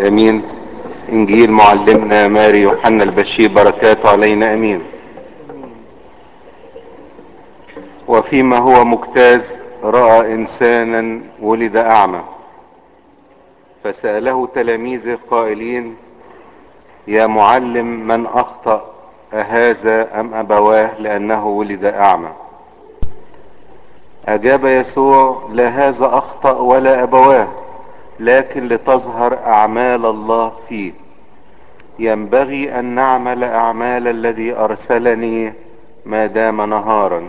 امين انجيل معلمنا ماري يوحنا البشير بركاته علينا امين وفيما هو مجتاز راى انسانا ولد اعمى فساله تلاميذه قائلين يا معلم من اخطا اهذا ام ابواه لانه ولد اعمى اجاب يسوع لا هذا اخطا ولا ابواه لكن لتظهر اعمال الله فيه ينبغي ان نعمل اعمال الذي ارسلني ما دام نهارا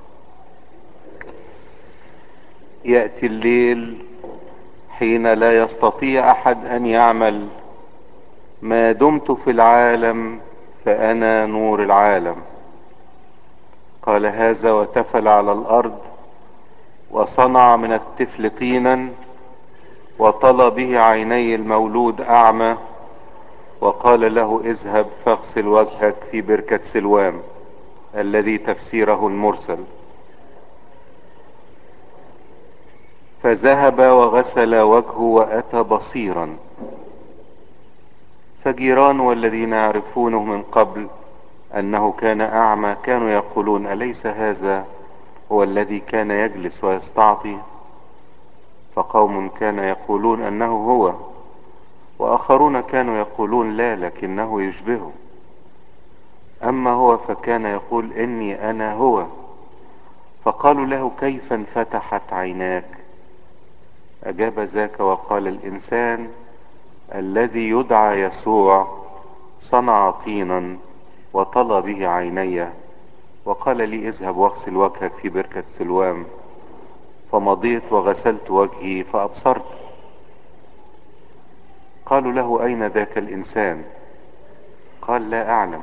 ياتي الليل حين لا يستطيع احد ان يعمل ما دمت في العالم فانا نور العالم قال هذا وتفل على الارض وصنع من الطفل طينا وطلى به عيني المولود اعمى وقال له اذهب فاغسل وجهك في بركة سلوام الذي تفسيره المرسل فذهب وغسل وجهه واتى بصيرا فجيران والذين يعرفونه من قبل انه كان اعمى كانوا يقولون اليس هذا هو الذي كان يجلس ويستعطي فقوم كان يقولون انه هو واخرون كانوا يقولون لا لكنه يشبهه اما هو فكان يقول اني انا هو فقالوا له كيف انفتحت عيناك اجاب ذاك وقال الانسان الذي يدعى يسوع صنع طينا وطلى به عيني وقال لي اذهب واغسل وجهك في بركة سلوام فمضيت وغسلت وجهي فابصرت قالوا له اين ذاك الانسان قال لا اعلم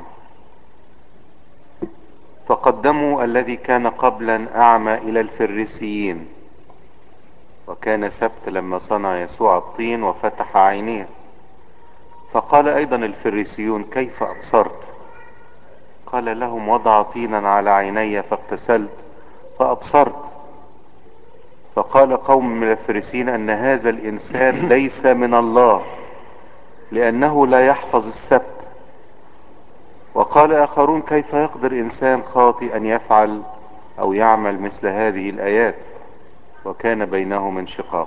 فقدموا الذي كان قبلا اعمى الى الفريسيين وكان سبت لما صنع يسوع الطين وفتح عينيه فقال ايضا الفريسيون كيف ابصرت قال لهم وضع طينا على عيني فاغتسلت فابصرت فقال قوم من الفريسيين ان هذا الانسان ليس من الله لانه لا يحفظ السبت وقال اخرون كيف يقدر انسان خاطئ ان يفعل او يعمل مثل هذه الايات وكان بينهم انشقاق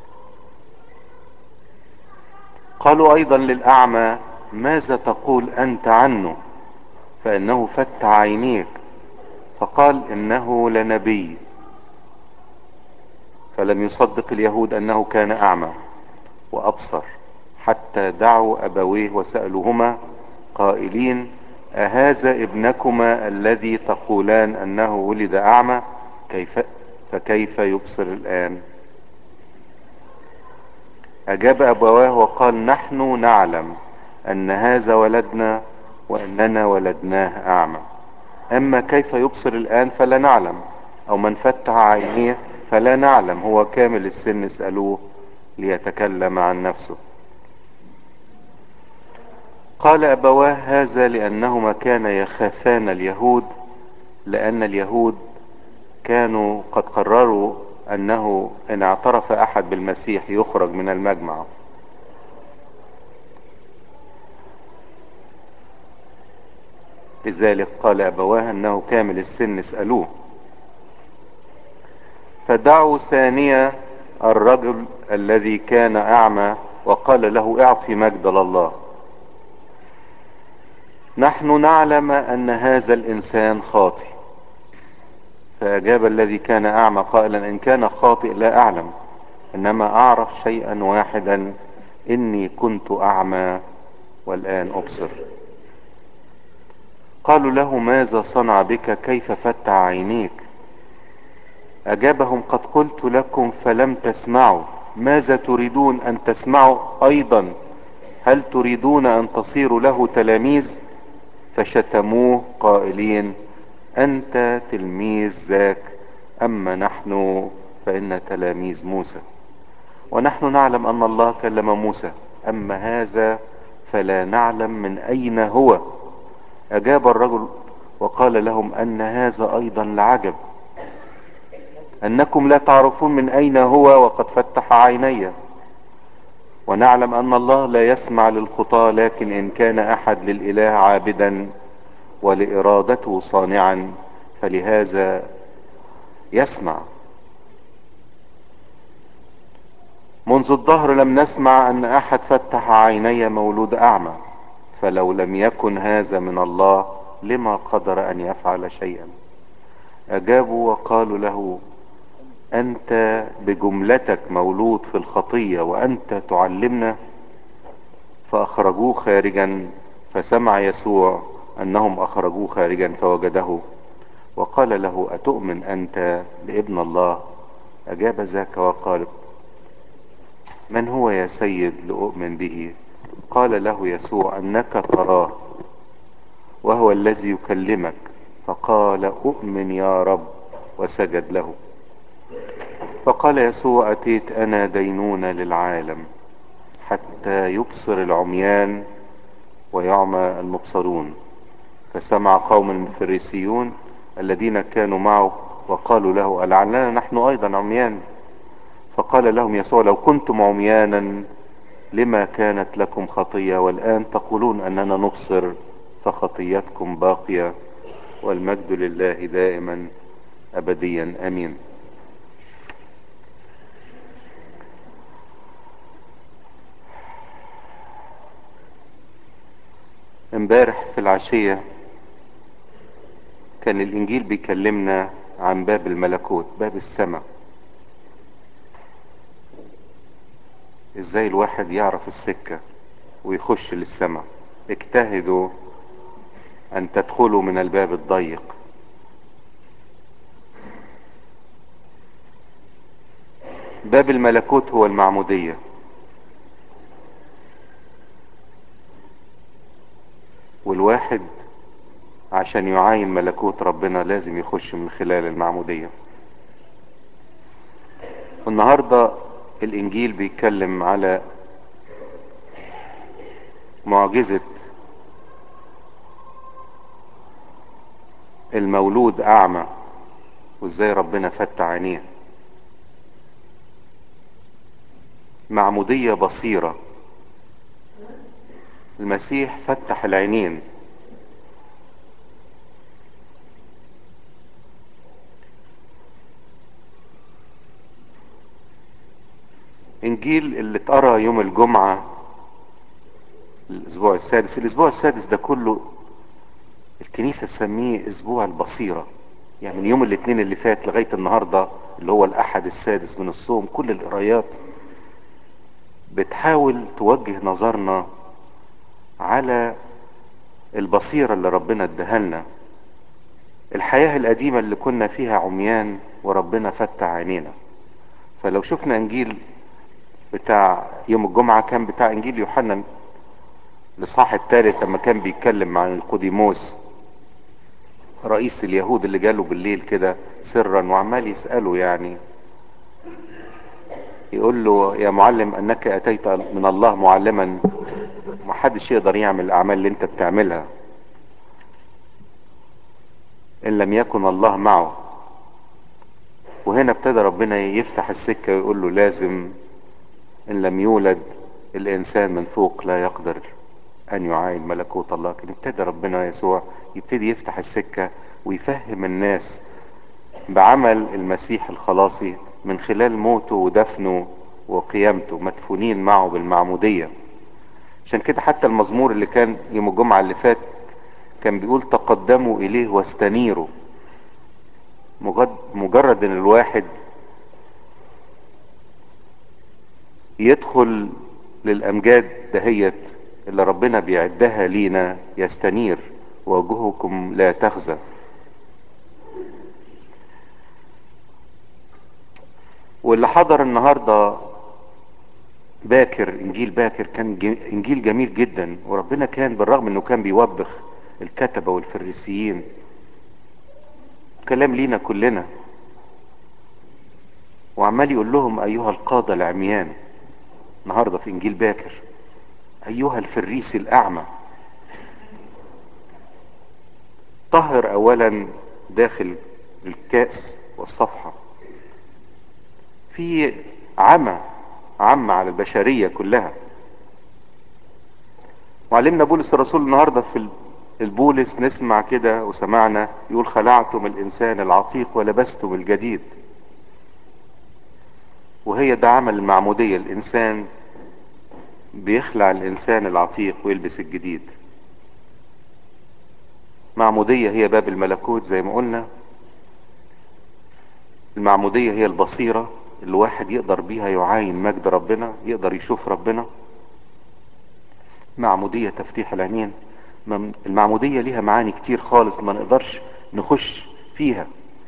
قالوا ايضا للاعمى ماذا تقول انت عنه فانه فتح عينيك فقال انه لنبي فلم يصدق اليهود انه كان اعمى وابصر حتى دعوا ابويه وسالوهما قائلين اهذا ابنكما الذي تقولان انه ولد اعمى كيف فكيف يبصر الان اجاب ابواه وقال نحن نعلم ان هذا ولدنا واننا ولدناه اعمى اما كيف يبصر الان فلا نعلم او من فتح عينيه فلا نعلم هو كامل السن اسالوه ليتكلم عن نفسه قال ابواه هذا لانهما كانا يخافان اليهود لان اليهود كانوا قد قرروا انه ان اعترف احد بالمسيح يخرج من المجمع لذلك قال ابواه انه كامل السن اسالوه فدعوا ثانية الرجل الذي كان اعمى وقال له اعطي مجد لله نحن نعلم ان هذا الانسان خاطئ فاجاب الذي كان اعمى قائلا ان كان خاطئ لا اعلم انما اعرف شيئا واحدا اني كنت اعمى والان ابصر قالوا له ماذا صنع بك كيف فتح عينيك اجابهم قد قلت لكم فلم تسمعوا ماذا تريدون ان تسمعوا ايضا هل تريدون ان تصيروا له تلاميذ فشتموه قائلين انت تلميذ ذاك اما نحن فان تلاميذ موسى ونحن نعلم ان الله كلم موسى اما هذا فلا نعلم من اين هو اجاب الرجل وقال لهم ان هذا ايضا لعجب انكم لا تعرفون من اين هو وقد فتح عيني ونعلم ان الله لا يسمع للخطاة لكن ان كان احد للاله عابدا ولارادته صانعا فلهذا يسمع منذ الظهر لم نسمع ان احد فتح عيني مولود اعمى فلو لم يكن هذا من الله لما قدر ان يفعل شيئا اجابوا وقالوا له انت بجملتك مولود في الخطيه وانت تعلمنا فاخرجوه خارجا فسمع يسوع انهم اخرجوه خارجا فوجده وقال له اتؤمن انت بابن الله اجاب ذاك وقال من هو يا سيد لاؤمن به قال له يسوع انك تراه وهو الذي يكلمك فقال اؤمن يا رب وسجد له فقال يسوع اتيت انا دينون للعالم حتى يبصر العميان ويعمى المبصرون فسمع قوم من الفريسيون الذين كانوا معه وقالوا له ألعلنا نحن أيضا عميان فقال لهم يسوع لو كنتم عميانا لما كانت لكم خطية والآن تقولون أننا نبصر فخطيتكم باقية والمجد لله دائما أبديا أمين امبارح في العشية كان الإنجيل بيكلمنا عن باب الملكوت باب السماء ازاي الواحد يعرف السكة ويخش للسماء اجتهدوا ان تدخلوا من الباب الضيق باب الملكوت هو المعمودية والواحد عشان يعاين ملكوت ربنا لازم يخش من خلال المعمودية والنهاردة الانجيل بيتكلم على معجزة المولود اعمى وازاي ربنا فتح عينيه معمودية بصيرة المسيح فتح العينين انجيل اللي اتقرا يوم الجمعة الاسبوع السادس الاسبوع السادس ده كله الكنيسة تسميه اسبوع البصيرة يعني من يوم الاثنين اللي فات لغاية النهاردة اللي هو الاحد السادس من الصوم كل القرايات بتحاول توجه نظرنا على البصيرة اللي ربنا اداها لنا الحياة القديمة اللي كنا فيها عميان وربنا فتح عينينا فلو شفنا انجيل بتاع يوم الجمعة كان بتاع انجيل يوحنا الاصحاح الثالث لما كان بيتكلم عن القديموس رئيس اليهود اللي جاله بالليل كده سرا وعمال يسأله يعني يقول له يا معلم انك اتيت من الله معلما محدش يقدر يعمل الاعمال اللي انت بتعملها ان لم يكن الله معه وهنا ابتدى ربنا يفتح السكة ويقول له لازم ان لم يولد الانسان من فوق لا يقدر ان يعاين ملكوت الله لكن ابتدى ربنا يسوع يبتدي يفتح السكة ويفهم الناس بعمل المسيح الخلاصي من خلال موته ودفنه وقيامته مدفونين معه بالمعمودية عشان كده حتى المزمور اللي كان يوم الجمعة اللي فات كان بيقول تقدموا إليه واستنيروا مجرد ان الواحد يدخل للأمجاد دهيت اللي ربنا بيعدها لينا يستنير وجوهكم لا تخزى واللي حضر النهاردة باكر انجيل باكر كان انجيل جميل جدا وربنا كان بالرغم انه كان بيوبخ الكتبة والفريسيين كلام لينا كلنا وعمال يقول لهم ايها القادة العميان النهاردة في انجيل باكر ايها الفريسي الاعمى طهر اولا داخل الكأس والصفحة في عمى عامة على البشرية كلها وعلمنا بولس الرسول النهاردة في البولس نسمع كده وسمعنا يقول خلعتم الإنسان العتيق ولبستم الجديد وهي ده عمل المعمودية الإنسان بيخلع الإنسان العتيق ويلبس الجديد معمودية هي باب الملكوت زي ما قلنا المعمودية هي البصيرة اللي واحد يقدر بيها يعاين مجد ربنا يقدر يشوف ربنا معمودية تفتيح العينين المعمودية ليها معاني كتير خالص ما نقدرش نخش فيها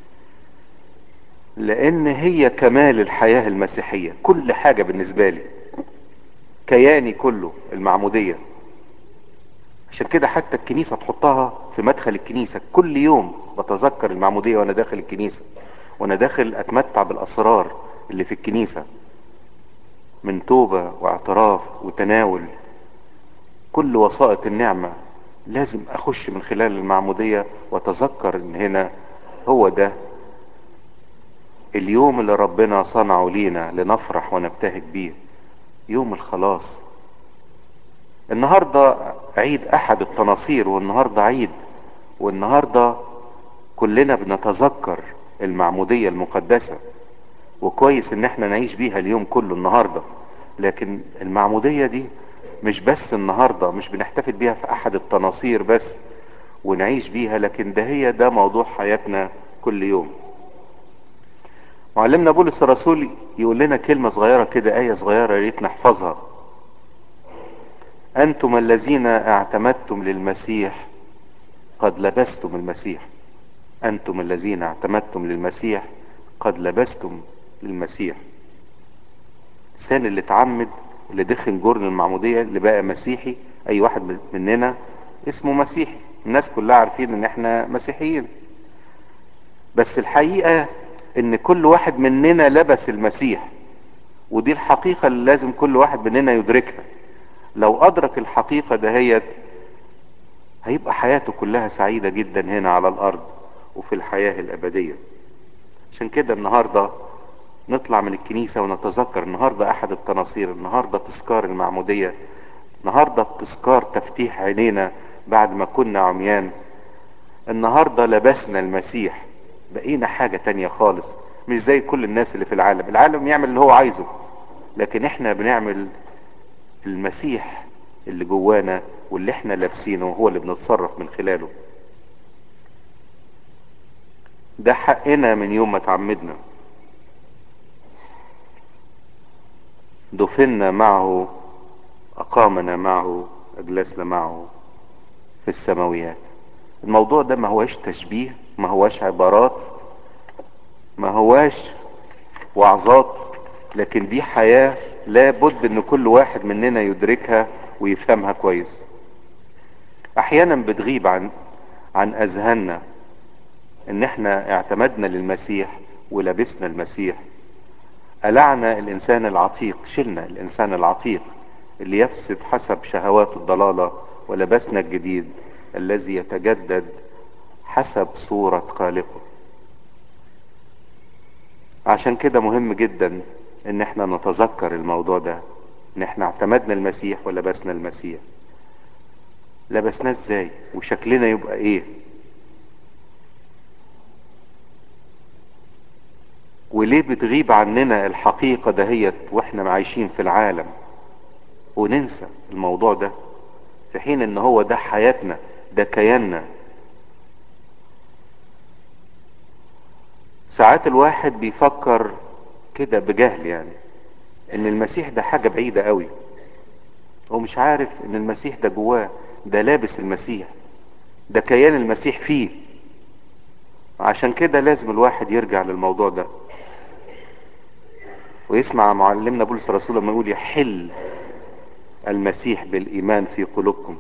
لان هي كمال الحياة المسيحية كل حاجة بالنسبة لي كياني كله المعمودية عشان كده حتى الكنيسة تحطها في مدخل الكنيسة كل يوم بتذكر المعمودية وانا داخل الكنيسة وانا داخل اتمتع بالاسرار اللي في الكنيسة من توبة واعتراف وتناول كل وسائط النعمة لازم اخش من خلال المعمودية واتذكر ان هنا هو ده اليوم اللي ربنا صنعه لينا لنفرح ونبتهج بيه يوم الخلاص النهاردة عيد احد التناصير والنهاردة عيد والنهاردة كلنا بنتذكر المعمودية المقدسة وكويس ان احنا نعيش بيها اليوم كله النهاردة لكن المعمودية دي مش بس النهاردة مش بنحتفل بيها في احد التناصير بس ونعيش بيها لكن ده هي ده موضوع حياتنا كل يوم معلمنا بولس الرسول يقول لنا كلمة صغيرة كده آية صغيرة يا ريت نحفظها أنتم الذين اعتمدتم للمسيح قد لبستم المسيح أنتم الذين اعتمدتم للمسيح قد لبستم للمسيح الإنسان اللي اتعمد اللي دخل جرن المعمودية اللي بقى مسيحي أي واحد مننا اسمه مسيحي الناس كلها عارفين إن إحنا مسيحيين بس الحقيقة إن كل واحد مننا لبس المسيح ودي الحقيقة اللي لازم كل واحد مننا يدركها لو أدرك الحقيقة دهيت هيبقى حياته كلها سعيدة جدا هنا على الأرض وفي الحياة الأبدية عشان كده النهاردة نطلع من الكنيسة ونتذكر النهاردة أحد التناصير النهاردة تذكار المعمودية النهاردة تذكار تفتيح عينينا بعد ما كنا عميان النهاردة لبسنا المسيح بقينا حاجة تانية خالص مش زي كل الناس اللي في العالم العالم يعمل اللي هو عايزه لكن احنا بنعمل المسيح اللي جوانا واللي احنا لابسينه هو اللي بنتصرف من خلاله ده حقنا من يوم ما تعمدنا دفنا معه اقامنا معه اجلسنا معه في السماويات الموضوع ده ما هواش تشبيه ما هواش عبارات ما هواش وعظات لكن دي حياة لابد ان كل واحد مننا يدركها ويفهمها كويس احيانا بتغيب عن عن اذهاننا ان احنا اعتمدنا للمسيح ولبسنا المسيح قلعنا الانسان العتيق شلنا الانسان العتيق اللي يفسد حسب شهوات الضلالة ولبسنا الجديد الذي يتجدد حسب صورة خالقه عشان كده مهم جدا ان احنا نتذكر الموضوع ده ان احنا اعتمدنا المسيح ولبسنا المسيح لبسناه ازاي وشكلنا يبقى ايه وليه بتغيب عننا الحقيقة دهيت واحنا عايشين في العالم وننسى الموضوع ده في حين ان هو ده حياتنا ده كياننا ساعات الواحد بيفكر كده بجهل يعني ان المسيح ده حاجة بعيدة قوي هو مش عارف ان المسيح ده جواه ده لابس المسيح ده كيان المسيح فيه عشان كده لازم الواحد يرجع للموضوع ده ويسمع معلمنا بولس الرسول لما يقول يحل المسيح بالايمان في قلوبكم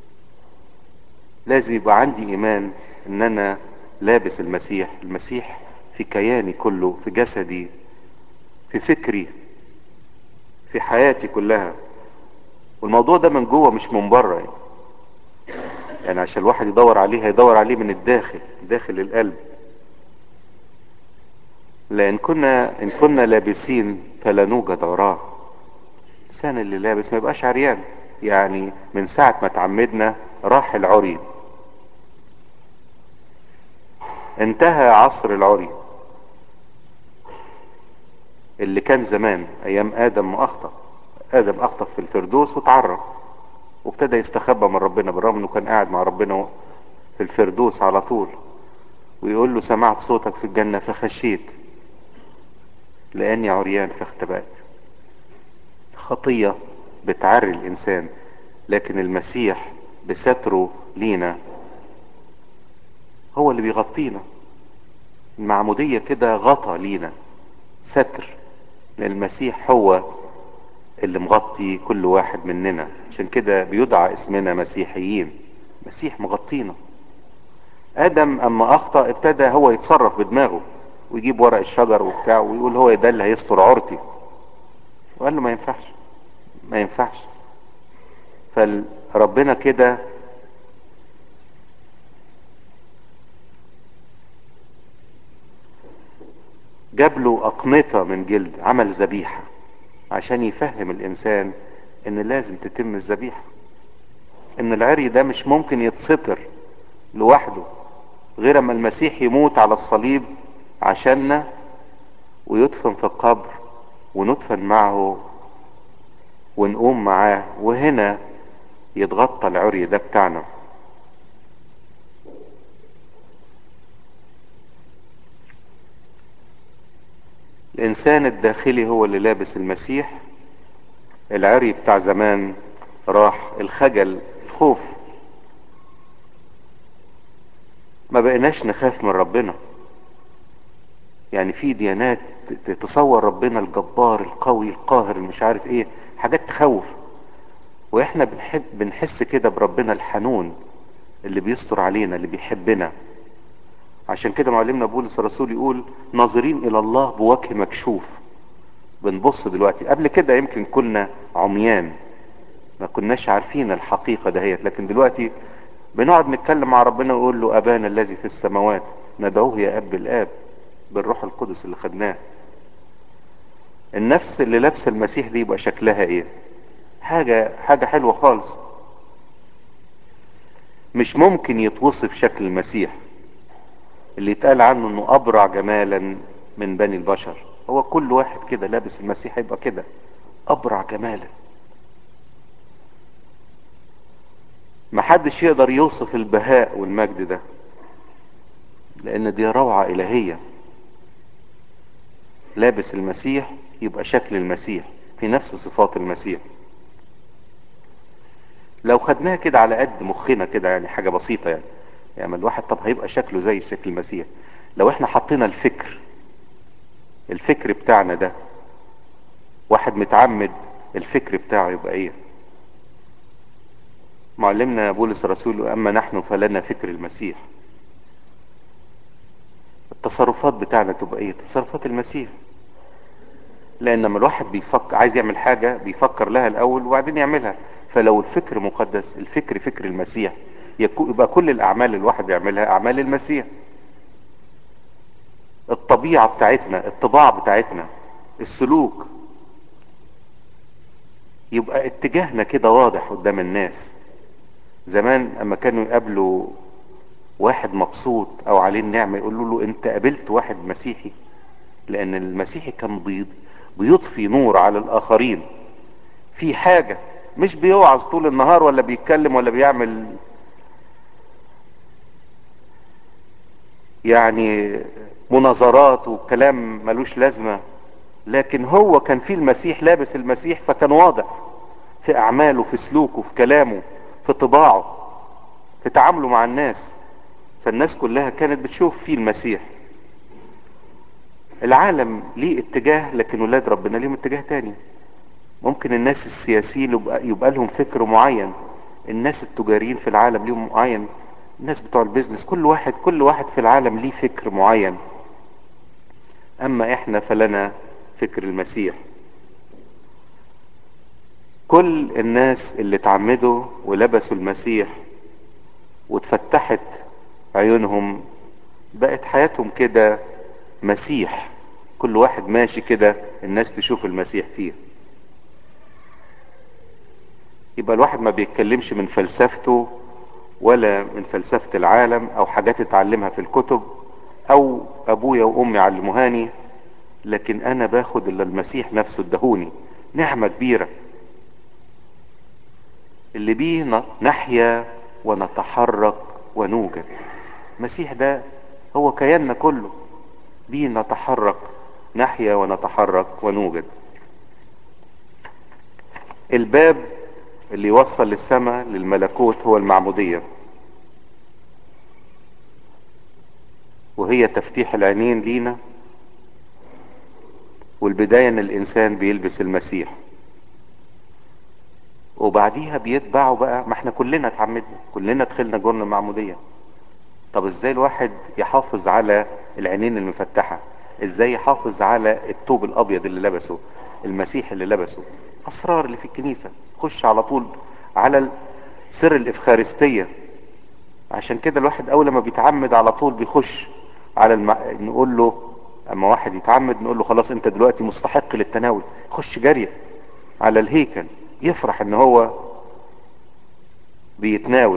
لازم يبقى عندي ايمان ان انا لابس المسيح المسيح في كياني كله في جسدي في فكري في حياتي كلها والموضوع ده من جوه مش من بره يعني. يعني عشان الواحد يدور عليه هيدور عليه من الداخل داخل القلب لان كنا ان كنا لابسين فلا نوجد وراه الانسان اللي لابس ما يبقاش عريان يعني من ساعة ما تعمدنا راح العري انتهى عصر العري اللي كان زمان ايام ادم ما اخطأ ادم اخطأ في الفردوس وتعرى وابتدى يستخبى من ربنا بالرغم انه كان قاعد مع ربنا في الفردوس على طول ويقول له سمعت صوتك في الجنة فخشيت لاني عريان فاختبأت خطية بتعري الانسان لكن المسيح بستره لينا هو اللي بيغطينا المعمودية كده غطى لينا ستر لأن المسيح هو اللي مغطي كل واحد مننا عشان كده بيدعى اسمنا مسيحيين مسيح مغطينا ادم اما اخطا ابتدى هو يتصرف بدماغه ويجيب ورق الشجر وبتاع ويقول هو ده اللي هيستر عورتي وقال له ما ينفعش ما ينفعش فربنا كده جاب له أقمطة من جلد عمل ذبيحة عشان يفهم الإنسان إن لازم تتم الذبيحة إن العري ده مش ممكن يتستر لوحده غير أما المسيح يموت على الصليب عشاننا ويدفن في القبر وندفن معه ونقوم معاه وهنا يتغطى العري ده بتاعنا الانسان الداخلي هو اللي لابس المسيح العري بتاع زمان راح الخجل الخوف ما بقيناش نخاف من ربنا يعني في ديانات تتصور ربنا الجبار القوي القاهر مش عارف ايه حاجات تخوف واحنا بنحب بنحس كده بربنا الحنون اللي بيستر علينا اللي بيحبنا عشان كده معلمنا بولس الرسول يقول ناظرين الى الله بوجه مكشوف بنبص دلوقتي قبل كده يمكن كنا عميان ما كناش عارفين الحقيقة دهيت لكن دلوقتي بنقعد نتكلم مع ربنا ونقول له ابانا الذي في السماوات ندعوه يا اب الاب بالروح القدس اللي خدناه النفس اللي لابسه المسيح دي يبقى شكلها ايه حاجة حاجة حلوة خالص مش ممكن يتوصف شكل المسيح اللي يتقال عنه انه ابرع جمالا من بني البشر هو كل واحد كده لابس المسيح يبقى كده ابرع جمالا محدش يقدر يوصف البهاء والمجد ده لان دي روعة الهية لابس المسيح يبقى شكل المسيح في نفس صفات المسيح لو خدناها كده على قد مخنا كده يعني حاجة بسيطة يعني يعني الواحد طب هيبقى شكله زي شكل المسيح لو احنا حطينا الفكر الفكر بتاعنا ده واحد متعمد الفكر بتاعه يبقى ايه معلمنا بولس الرسول اما نحن فلنا فكر المسيح التصرفات بتاعنا تبقى ايه تصرفات المسيح لان لما الواحد بيفكر عايز يعمل حاجة بيفكر لها الاول وبعدين يعملها فلو الفكر مقدس الفكر فكر المسيح يبقى كل الاعمال اللي الواحد بيعملها اعمال المسيح الطبيعة بتاعتنا الطباع بتاعتنا السلوك يبقى اتجاهنا كده واضح قدام الناس زمان اما كانوا يقابلوا واحد مبسوط او عليه النعمة يقولوا له انت قابلت واحد مسيحي لان المسيحي كان بيض بيضفي نور على الاخرين في حاجة مش بيوعظ طول النهار ولا بيتكلم ولا بيعمل يعني مناظرات وكلام ملوش لازمة لكن هو كان فيه المسيح لابس المسيح فكان واضح في اعماله في سلوكه في كلامه في طباعه في تعامله مع الناس فالناس كلها كانت بتشوف فيه المسيح العالم ليه اتجاه لكن ولاد ربنا ليهم اتجاه تاني ممكن الناس السياسيين يبقى, يبقى لهم فكر معين الناس التجاريين في العالم ليهم معين الناس بتوع البيزنس كل واحد كل واحد في العالم ليه فكر معين اما احنا فلنا فكر المسيح كل الناس اللي اتعمدوا ولبسوا المسيح واتفتحت عيونهم بقت حياتهم كده مسيح كل واحد ماشي كده الناس تشوف المسيح فيه يبقى الواحد ما بيتكلمش من فلسفته ولا من فلسفة العالم او حاجات اتعلمها في الكتب او ابويا وامي علموهاني لكن انا باخد اللي المسيح نفسه ادهوني نعمة كبيرة اللي بيه نحيا ونتحرك ونوجد المسيح ده هو كياننا كله بيه نتحرك نحيا ونتحرك ونوجد الباب اللي يوصل للسماء للملكوت هو المعمودية وهي تفتيح العينين لينا والبداية ان الانسان بيلبس المسيح وبعديها بيتبعوا بقى ما احنا كلنا اتعمدنا كلنا دخلنا جرن المعمودية طب ازاي الواحد يحافظ على العينين المفتحة ازاي يحافظ على الثوب الابيض اللي لبسه المسيح اللي لبسه اسرار اللي في الكنيسة خش على طول على سر الافخارستية عشان كده الواحد اول ما بيتعمد على طول بيخش على الم... نقول له اما واحد يتعمد نقول له خلاص انت دلوقتي مستحق للتناول خش جري على الهيكل يفرح ان هو بيتناول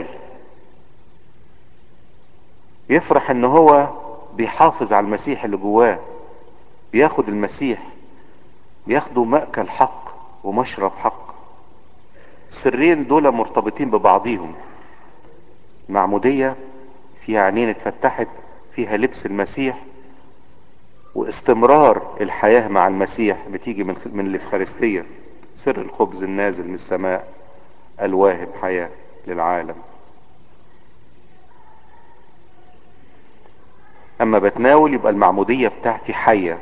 يفرح ان هو بيحافظ على المسيح اللي جواه بياخد المسيح بياخده مأكل حق ومشرب حق السرين دول مرتبطين ببعضيهم معمودية فيها عينين اتفتحت فيها لبس المسيح واستمرار الحياة مع المسيح بتيجي من من الإفخارستية سر الخبز النازل من السماء الواهب حياة للعالم اما بتناول يبقى المعمودية بتاعتي حية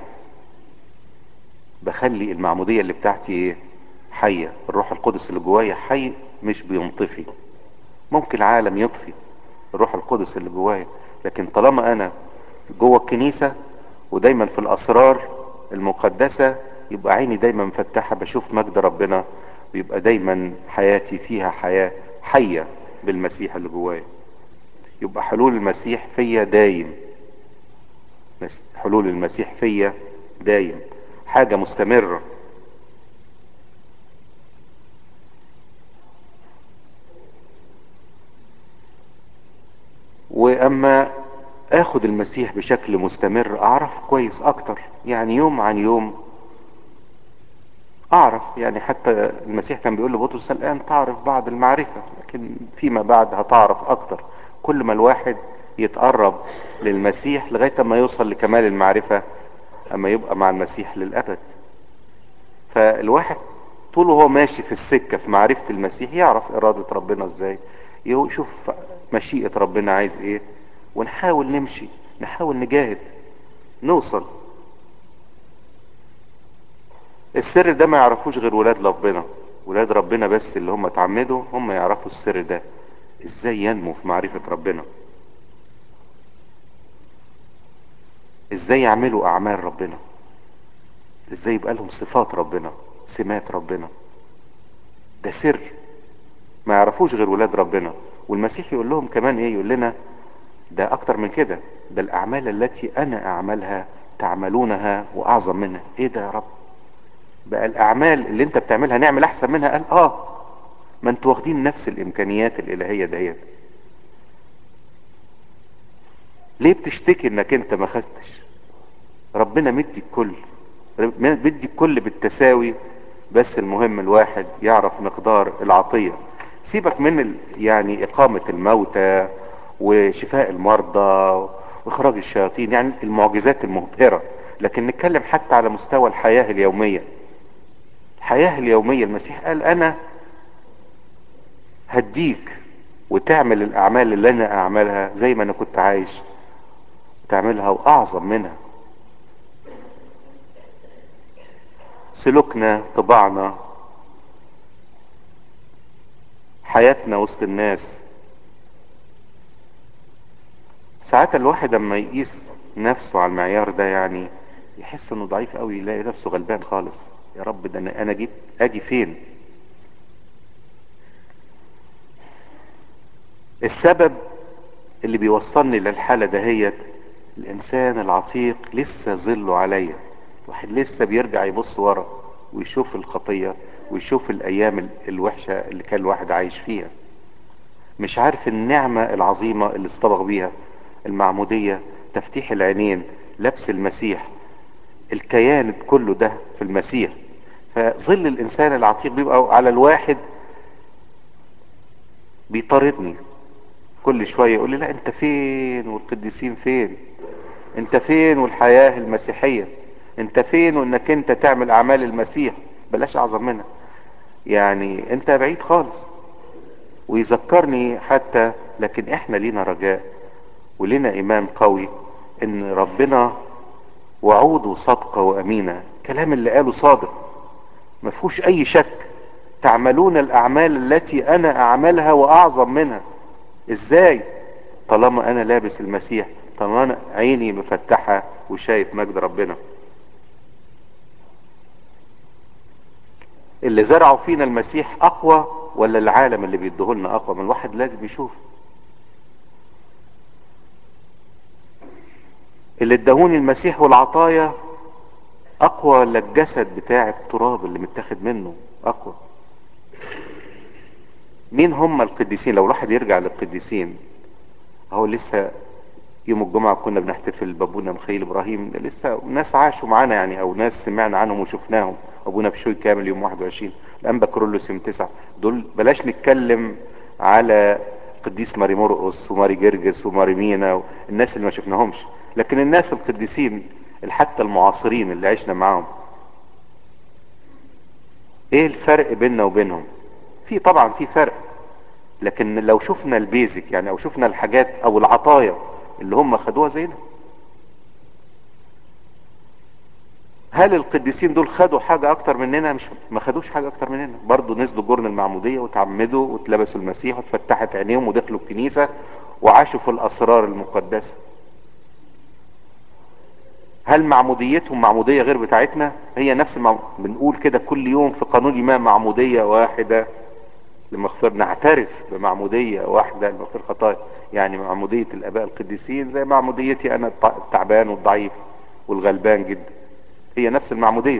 بخلي المعمودية اللي بتاعتي ايه حية الروح القدس اللي جوايا حي مش بينطفي ممكن العالم يطفي الروح القدس اللي جوايا لكن طالما انا جوه الكنيسة ودايما في الاسرار المقدسة يبقى عيني دايما مفتحة بشوف مجد ربنا ويبقى دايما حياتي فيها حياة حية بالمسيح اللي جوايا يبقى حلول المسيح فيا دايم حلول المسيح فيا دايم حاجة مستمرة واما اخد المسيح بشكل مستمر اعرف كويس اكتر يعني يوم عن يوم اعرف يعني حتى المسيح كان بيقول لبطرس الان تعرف بعض المعرفة لكن فيما بعد هتعرف اكتر كل ما الواحد يتقرب للمسيح لغاية ما يوصل لكمال المعرفة اما يبقى مع المسيح للابد فالواحد طول وهو ماشي في السكة في معرفة المسيح يعرف ارادة ربنا ازاي يشوف مشيئة ربنا عايز ايه ونحاول نمشي نحاول نجاهد نوصل السر ده ما يعرفوش غير ولاد ربنا ولاد ربنا بس اللي هم اتعمدوا هم يعرفوا السر ده ازاي ينمو في معرفة ربنا ازاي يعملوا اعمال ربنا ازاي يبقى لهم صفات ربنا سمات ربنا ده سر ما يعرفوش غير ولاد ربنا والمسيح يقول لهم كمان ايه يقول لنا ده اكتر من كده ده الاعمال التي انا اعملها تعملونها واعظم منها ايه ده يا رب بقى الاعمال اللي انت بتعملها نعمل احسن منها قال اه ما انتوا واخدين نفس الامكانيات الالهية ديت ليه بتشتكي انك انت ما خدتش ربنا مدي الكل مدي الكل بالتساوي بس المهم الواحد يعرف مقدار العطية سيبك من ال... يعني اقامة الموتى وشفاء المرضى واخراج الشياطين يعني المعجزات المبهرة لكن نتكلم حتى على مستوى الحياة اليومية الحياة اليومية المسيح قال انا هديك وتعمل الاعمال اللي انا اعملها زي ما انا كنت عايش تعملها واعظم منها سلوكنا طباعنا حياتنا وسط الناس ساعات الواحد اما يقيس نفسه على المعيار ده يعني يحس انه ضعيف قوي يلاقي نفسه غلبان خالص يا رب ده انا انا جيت اجي فين السبب اللي بيوصلني للحالة دهيت الانسان العتيق لسه ظله عليا الواحد لسه بيرجع يبص ورا ويشوف الخطية ويشوف الايام ال- الوحشة اللي كان الواحد عايش فيها مش عارف النعمة العظيمة اللي اصطبغ بيها المعمودية تفتيح العينين لبس المسيح الكيان كله ده في المسيح فظل الانسان العتيق بيبقى على الواحد بيطاردني كل شوية يقول لي لا انت فين والقديسين فين انت فين والحياة المسيحية انت فين وانك انت تعمل اعمال المسيح بلاش اعظم منها يعني انت بعيد خالص ويذكرني حتى لكن احنا لينا رجاء ولينا ايمان قوي ان ربنا وعوده صادقة وامينة الكلام اللي قاله صادق ما فيهوش اي شك تعملون الاعمال التي انا اعملها واعظم منها ازاي طالما انا لابس المسيح طالما انا عيني مفتحة وشايف مجد ربنا اللي زرعوا فينا المسيح اقوى ولا العالم اللي بيديهولنا اقوى ما الواحد لازم يشوف اللي ادهوني المسيح والعطايا اقوى ولا الجسد بتاع التراب اللي متاخد منه اقوى مين هم القديسين لو الواحد يرجع للقديسين هو لسه يوم الجمعة كنا بنحتفل بابونا مخيل ابراهيم ده لسه ناس عاشوا معانا يعني او ناس سمعنا عنهم وشفناهم ابونا بشوي كامل يوم 21 الانبا كرولوس يوم 9 دول بلاش نتكلم على قديس ماري مرقس وماري جرجس وماري مينا الناس اللي ما شفناهمش لكن الناس القديسين حتى المعاصرين اللي عشنا معاهم ايه الفرق بيننا وبينهم في طبعا في فرق لكن لو شفنا البيزك يعني او شفنا الحاجات او العطايا اللي هم خدوها زينا هل القديسين دول خدوا حاجة اكتر مننا مش ما خدوش حاجة اكتر مننا برضو نزلوا جرن المعمودية وتعمدوا واتلبسوا المسيح واتفتحت عينيهم ودخلوا الكنيسة وعاشوا في الاسرار المقدسة هل معموديتهم معمودية غير بتاعتنا هي نفس المعم... بنقول كده كل يوم في قانون الإيمان معمودية واحدة لمغفر نعترف بمعمودية واحدة لمغفر الخطايا يعني معمودية الآباء القديسين زي معموديتي أنا الط- التعبان والضعيف والغلبان جدا هي نفس المعمودية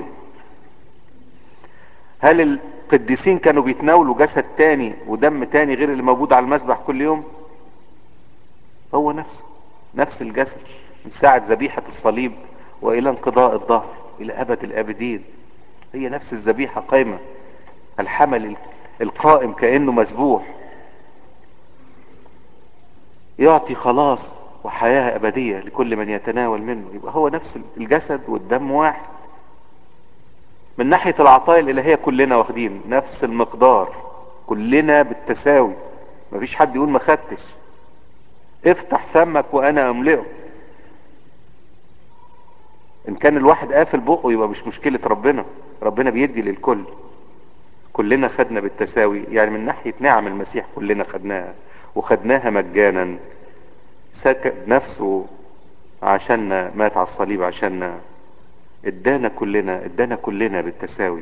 هل القديسين كانوا بيتناولوا جسد تاني ودم تاني غير اللي موجود على المسبح كل يوم هو نفسه نفس الجسد من ساعة ذبيحة الصليب وإلى انقضاء الظهر إلى أبد الآبدين هي نفس الذبيحة قايمة الحمل القائم كأنه مذبوح يعطي خلاص وحياة أبدية لكل من يتناول منه يبقى هو نفس الجسد والدم واحد من ناحية العطايا الإلهية كلنا واخدين نفس المقدار كلنا بالتساوي مفيش حد يقول ما خدتش افتح فمك وأنا أملئه إن كان الواحد قافل بقه يبقى مش مشكلة ربنا ربنا بيدي للكل كلنا خدنا بالتساوي يعني من ناحية نعم المسيح كلنا خدناها وخدناها مجانا سكت نفسه عشاننا مات على الصليب عشاننا ادانا كلنا ادانا كلنا بالتساوي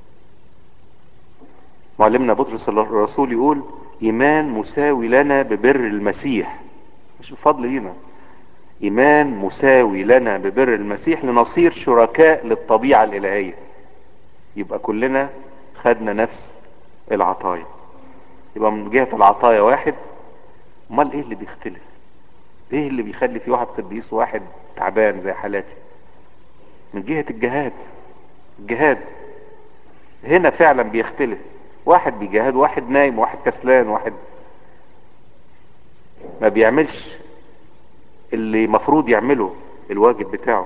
معلمنا بطرس الرسول يقول ايمان مساوي لنا ببر المسيح مش بفضل لينا ايمان مساوي لنا ببر المسيح لنصير شركاء للطبيعة الالهية يبقى كلنا خدنا نفس العطايا يبقى من جهة العطايا واحد امال ايه اللي بيختلف ايه اللي بيخلي في واحد قديس وواحد تعبان زي حالاتي من جهة الجهاد الجهاد هنا فعلا بيختلف واحد بيجاهد واحد نايم واحد كسلان واحد ما بيعملش اللي مفروض يعمله الواجب بتاعه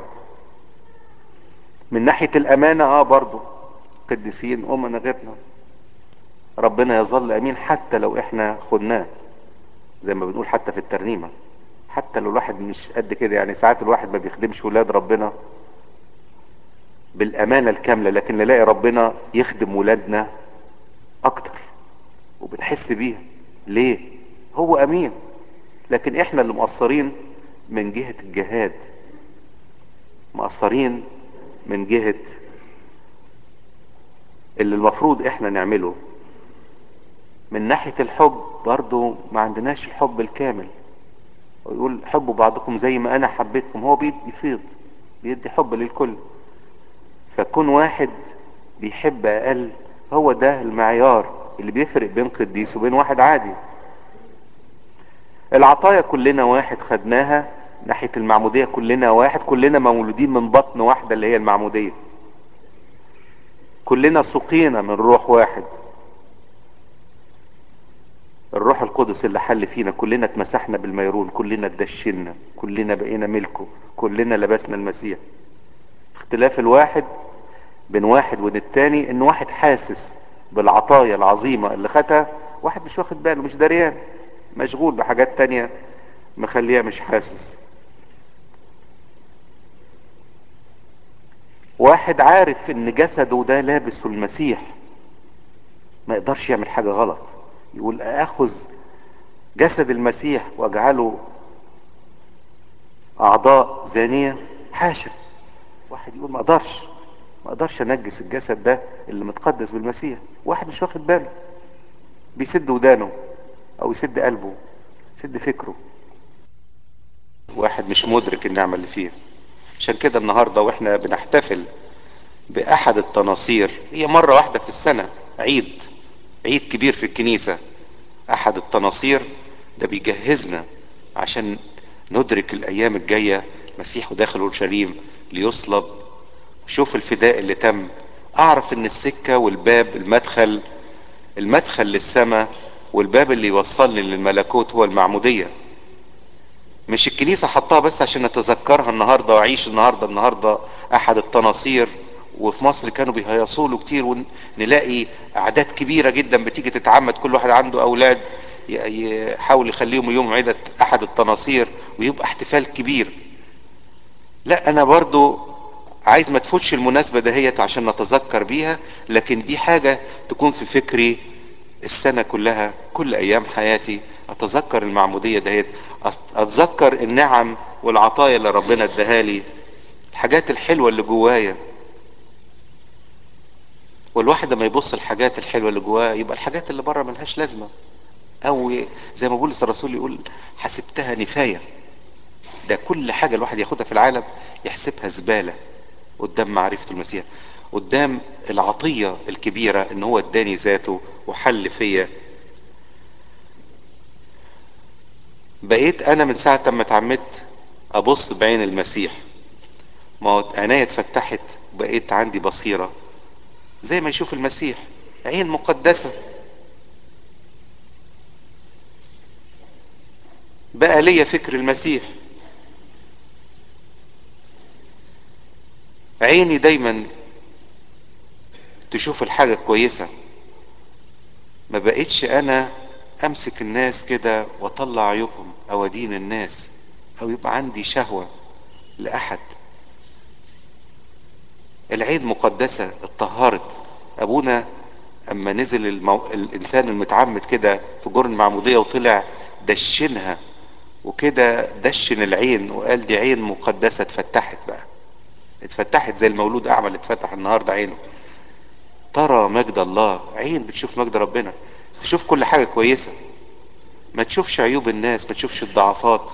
من ناحية الامانة اه برضو قديسين امنا غيرنا ربنا يظل امين حتى لو احنا خدناه زي ما بنقول حتى في الترنيمة حتى لو الواحد مش قد كده يعني ساعات الواحد ما بيخدمش ولاد ربنا بالامانة الكاملة لكن نلاقي ربنا يخدم ولادنا اكتر وبنحس بيها ليه هو امين لكن احنا اللي مقصرين من جهة الجهاد مقصرين من جهة اللي المفروض احنا نعمله من ناحية الحب برضو ما عندناش الحب الكامل ويقول حبوا بعضكم زي ما انا حبيتكم هو بيدي يفيض بيدي حب للكل فكون واحد بيحب اقل هو ده المعيار اللي بيفرق بين قديس وبين واحد عادي العطايا كلنا واحد خدناها ناحية المعمودية كلنا واحد كلنا مولودين من بطن واحدة اللي هي المعمودية كلنا سقينا من روح واحد الروح القدس اللي حل فينا كلنا اتمسحنا بالميرون كلنا اتدشنا كلنا بقينا ملكه كلنا لبسنا المسيح اختلاف الواحد بين واحد وبين التاني ان واحد حاسس بالعطايا العظيمة اللي خدها واحد مش واخد باله مش دريان مشغول بحاجات تانية مخليه مش حاسس واحد عارف ان جسده ده لابسه المسيح ما يقدرش يعمل حاجة غلط يقول اخذ جسد المسيح واجعله اعضاء زانية حاشا واحد يقول ما اقدرش ما اقدرش انجس الجسد ده اللي متقدس بالمسيح واحد مش واخد باله بيسد ودانه او يسد قلبه يسد فكره واحد مش مدرك النعمة اللي فيه عشان كده النهاردة واحنا بنحتفل بأحد التناصير هي مرة واحدة في السنة عيد عيد كبير في الكنيسة أحد التناصير ده بيجهزنا عشان ندرك الأيام الجاية مسيحه داخل أورشليم ليصلب شوف الفداء اللي تم أعرف إن السكة والباب المدخل المدخل للسماء والباب اللي يوصلني للملكوت هو المعمودية مش الكنيسة حطها بس عشان نتذكرها النهاردة وأعيش النهاردة النهاردة أحد التناصير وفي مصر كانوا بيهيصوا له كتير ونلاقي أعداد كبيرة جدا بتيجي تتعمد كل واحد عنده أولاد يحاول يخليهم يوم عيدة أحد التناصير ويبقى احتفال كبير لا أنا برضو عايز ما تفوتش المناسبة دهيت عشان نتذكر بيها لكن دي حاجة تكون في فكري السنة كلها كل أيام حياتي أتذكر المعمودية دهيت أتذكر النعم والعطايا اللي ربنا اداها لي الحاجات الحلوة اللي جوايا والواحد لما يبص الحاجات الحلوة اللي جواه يبقى الحاجات اللي بره ملهاش لازمة أو زي ما بولس الرسول يقول حسبتها نفاية ده كل حاجة الواحد ياخدها في العالم يحسبها زبالة قدام معرفة المسيح قدام العطية الكبيرة ان هو اداني ذاته وحل فيا بقيت انا من ساعة ما اتعمدت ابص بعين المسيح ما هو عينيا اتفتحت بقيت عندي بصيرة زي ما يشوف المسيح عين مقدسة بقى ليا فكر المسيح عيني دايما تشوف الحاجة كويسة ما بقيتش انا امسك الناس كده واطلع عيوبهم او ادين الناس او يبقى عندي شهوة لاحد العين مقدسة اتطهرت ابونا اما نزل المو... الانسان المتعمد كده في جرن المعمودية وطلع دشنها وكده دشن العين وقال دي عين مقدسة اتفتحت بقى اتفتحت زي المولود اعمى اللي اتفتح النهارده عينه ترى مجد الله عين بتشوف مجد ربنا تشوف كل حاجة كويسة ما تشوفش عيوب الناس ما تشوفش الضعفات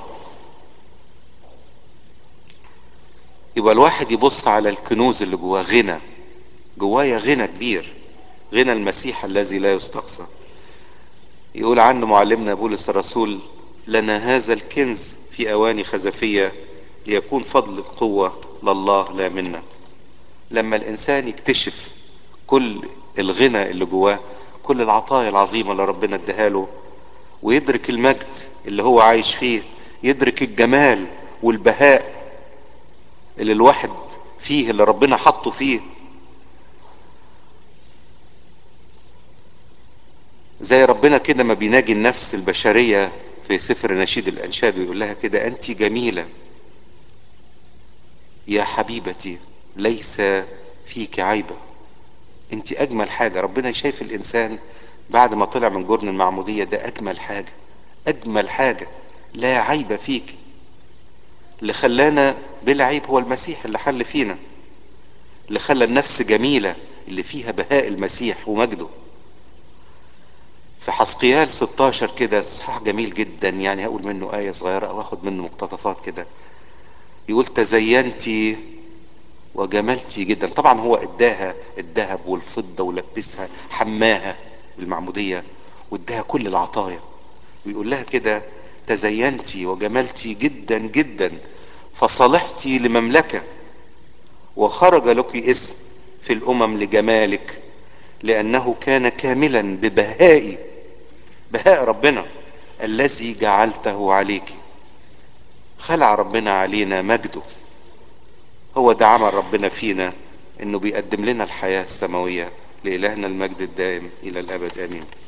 يبقى الواحد يبص على الكنوز اللي جواه غنى جوايا غنى كبير غنى المسيح الذي لا يستقصى يقول عنه معلمنا بولس الرسول لنا هذا الكنز في اواني خزفية ليكون فضل القوة لله لا منا لما الانسان يكتشف كل الغنى اللي جواه كل العطايا العظيمة اللي ربنا اداها له ويدرك المجد اللي هو عايش فيه يدرك الجمال والبهاء اللي الواحد فيه اللي ربنا حطه فيه زي ربنا كده ما بيناجي النفس البشرية في سفر نشيد الأنشاد ويقول لها كده أنت جميلة يا حبيبتي ليس فيك عيبة أنت أجمل حاجة ربنا شايف الإنسان بعد ما طلع من جرن المعمودية ده أجمل حاجة أجمل حاجة لا عيب فيك اللي خلانا بلا عيب هو المسيح اللي حل فينا اللي خلى النفس جميلة اللي فيها بهاء المسيح ومجده في حسقيال 16 كده اصحاح جميل جدا يعني هقول منه آية صغيرة أو أخد منه مقتطفات كده يقول تزينتي وجملتي جدا طبعا هو اداها الذهب والفضة ولبسها حماها بالمعمودية واداها كل العطايا ويقول لها كده تزينتي وجملتي جدا جدا فصلحتي لمملكة وخرج لك اسم في الامم لجمالك لانه كان كاملا ببهاء بهاء ربنا الذي جعلته عليك خلع ربنا علينا مجده هو ده عمل ربنا فينا انه بيقدم لنا الحياة السماوية لإلهنا المجد الدائم الى الابد امين